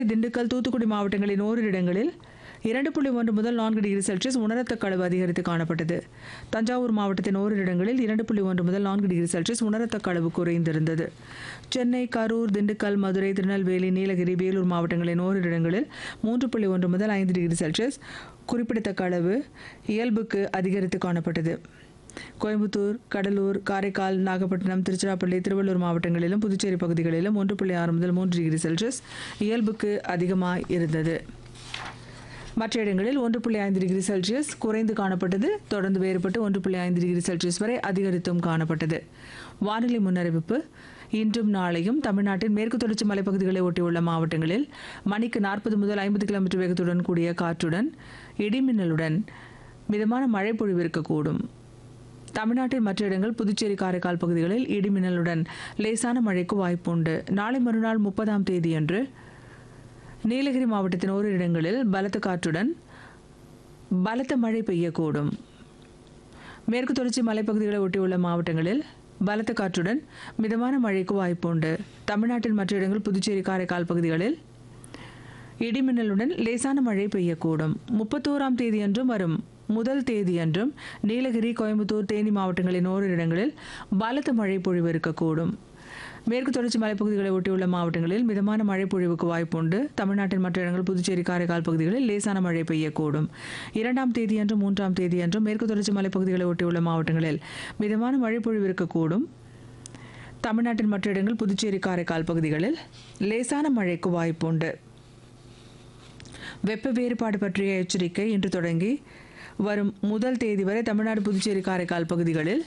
திண்டுக்கல் தூத்துக்குடி மாவட்டங்களின் ஓரிரு இடங்களில் இரண்டு புள்ளி ஒன்று முதல் நான்கு டிகிரி செல்சியஸ் உணரத்தக்க அளவு அதிகரித்து காணப்பட்டது தஞ்சாவூர் மாவட்டத்தின் ஓரிரு இடங்களில் இரண்டு புள்ளி ஒன்று முதல் நான்கு டிகிரி செல்சியஸ் உணரத்தக்க அளவு குறைந்திருந்தது சென்னை கரூர் திண்டுக்கல் மதுரை திருநெல்வேலி நீலகிரி வேலூர் மாவட்டங்களின் ஓரிரு இடங்களில் மூன்று புள்ளி ஒன்று முதல் ஐந்து டிகிரி செல்சியஸ் குறிப்பிடத்தக்க அளவு இயல்புக்கு அதிகரித்து காணப்பட்டது கோயம்புத்தூர் கடலூர் காரைக்கால் நாகப்பட்டினம் திருச்சிராப்பள்ளி திருவள்ளூர் மாவட்டங்களிலும் புதுச்சேரி பகுதிகளிலும் ஒன்று புள்ளி ஆறு முதல் மூன்று டிகிரி செல்சியஸ் இயல்புக்கு அதிகமாக இருந்தது மற்ற இடங்களில் ஒன்று புள்ளி ஐந்து டிகிரி செல்சியஸ் குறைந்து காணப்பட்டது தொடர்ந்து வேறுபட்டு ஒன்று புள்ளி ஐந்து டிகிரி செல்சியஸ் வரை அதிகரித்தும் காணப்பட்டது வானிலை முன்னறிவிப்பு இன்றும் நாளையும் தமிழ்நாட்டின் மேற்கு தொடர்ச்சி மலைப்பகுதிகளை ஒட்டியுள்ள மாவட்டங்களில் மணிக்கு நாற்பது முதல் ஐம்பது கிலோமீட்டர் வேகத்துடன் கூடிய காற்றுடன் இடிமின்னலுடன் மிதமான மழை பொழிவு இருக்கக்கூடும் தமிழ்நாட்டின் மற்ற இடங்கள் புதுச்சேரி காரைக்கால் பகுதிகளில் இடிமின்னலுடன் லேசான மழைக்கு வாய்ப்புண்டு நாளை மறுநாள் முப்பதாம் தேதியன்று நீலகிரி மாவட்டத்தின் ஓரிரு இடங்களில் பலத்த காற்றுடன் பலத்த மழை பெய்யக்கூடும் மேற்கு தொடர்ச்சி மலைப்பகுதிகளை ஒட்டியுள்ள மாவட்டங்களில் பலத்த காற்றுடன் மிதமான மழைக்கு வாய்ப்புண்டு தமிழ்நாட்டின் மற்ற இடங்கள் புதுச்சேரி காரைக்கால் பகுதிகளில் இடிமின்னலுடன் லேசான மழை பெய்யக்கூடும் முப்பத்தோராம் தேதியன்றும் வரும் முதல் தேதியன்றும் நீலகிரி கோயம்புத்தூர் தேனி மாவட்டங்களின் ஓரிரு இடங்களில் பலத்த மழை பொழிவு இருக்கக்கூடும் மேற்கு தொடர்ச்சி மலைப்பகுதிகளை ஒட்டியுள்ள மாவட்டங்களில் மிதமான மழை பொழிவுக்கு வாய்ப்புண்டு தமிழ்நாட்டின் மற்ற இடங்கள் புதுச்சேரி காரைக்கால் பகுதிகளில் லேசான மழை பெய்யக்கூடும் இரண்டாம் தேதியன்றும் மூன்றாம் தேதியன்றும் மேற்கு தொடர்ச்சி மலைப்பகுதிகளை ஒட்டியுள்ள மாவட்டங்களில் மிதமான மழை பொழிவு இருக்கக்கூடும் தமிழ்நாட்டின் மற்ற இடங்கள் புதுச்சேரி காரைக்கால் பகுதிகளில் லேசான மழைக்கு வாய்ப்புண்டு வெப்ப வேறுபாடு பற்றிய எச்சரிக்கை இன்று தொடங்கி வரும் முதல் தேதி வரை தமிழ்நாடு புதுச்சேரி காரைக்கால் பகுதிகளில்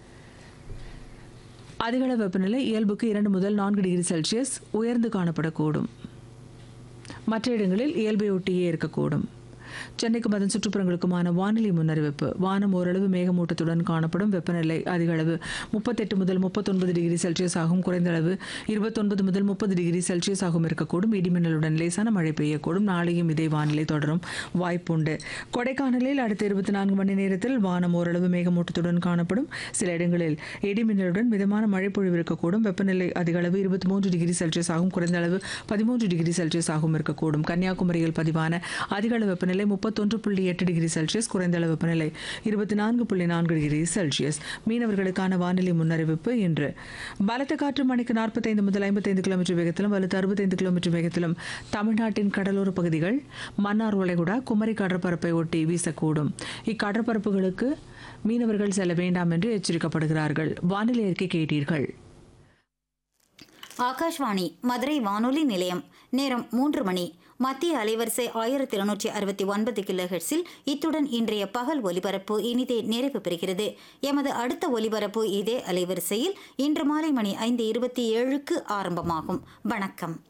அதிகள வெப்பநிலை இயல்புக்கு இரண்டு முதல் நான்கு டிகிரி செல்சியஸ் உயர்ந்து காணப்படக்கூடும் மற்ற இடங்களில் இயல்பை ஒட்டியே இருக்கக்கூடும் சென்னைக்கும் அதன் சுற்றுப்புறங்களுக்குமான வானிலை முன்னறிவிப்பு வானம் ஓரளவு மேகமூட்டத்துடன் காணப்படும் வெப்பநிலை அதிக அளவு முப்பத்தெட்டு முதல் முப்பத்தொன்பது டிகிரி செல்சியஸ் ஆகும் குறைந்த அளவு இருபத்தொன்பது முதல் முப்பது டிகிரி செல்சியஸ் ஆகும் இருக்கக்கூடும் இடிமின்னலுடன் லேசான மழை பெய்யக்கூடும் நாளையும் இதே வானிலை தொடரும் வாய்ப்புண்டு கொடைக்கானலில் அடுத்த இருபத்தி நான்கு மணி நேரத்தில் வானம் ஓரளவு மேகமூட்டத்துடன் காணப்படும் சில இடங்களில் இடிமின்னலுடன் மிதமான மழை பொழிவு இருக்கக்கூடும் வெப்பநிலை அதிக அளவு இருபத்தி மூன்று டிகிரி செல்சியஸ் ஆகும் குறைந்த அளவு பதிமூன்று டிகிரி செல்சியஸ் ஆகும் இருக்கக்கூடும் கன்னியாகுமரியில் பதிவான அதிக அளவு வெப்பநிலை முப்பத்தொன்று புள்ளி எட்டு டிகிரி செல்சியஸ் குறைந்த அளவு வெப்பநிலை இருபத்தி நான்கு புள்ளி நான்கு டிகிரி செல்சியஸ் மீனவர்களுக்கான வானிலை முன்னறிவிப்பு இன்று பலத்த காற்று மணிக்கு நாற்பத்தைந்து முதல் ஐம்பத்தைந்து கிலோமீட்டர் வேகத்திலும் வலுத்து அறுபத்தைந்து கிலோமீட்டர் வேகத்திலும் தமிழ்நாட்டின் கடலோர பகுதிகள் மன்னார் வளைகுடா குமரி கடற்பரப்பை ஒட்டி வீசக்கூடும் இக்கடற்பரப்புகளுக்கு மீனவர்கள் செல்ல வேண்டாம் என்று எச்சரிக்கப்படுகிறார்கள் வானிலை அறிக்கை கேட்டீர்கள் ஆகாஷ்வாணி மதுரை வானொலி நிலையம் நேரம் மூன்று மணி மத்திய அலைவரிசை ஆயிரத்தி இருநூற்றி அறுபத்தி ஒன்பது கிலோஹெர்ட்ஸில் இத்துடன் இன்றைய பகல் ஒலிபரப்பு இனிதே நிறைவு பெறுகிறது எமது அடுத்த ஒலிபரப்பு இதே அலைவரிசையில் இன்று மாலை மணி ஐந்து இருபத்தி ஏழுக்கு ஆரம்பமாகும் வணக்கம்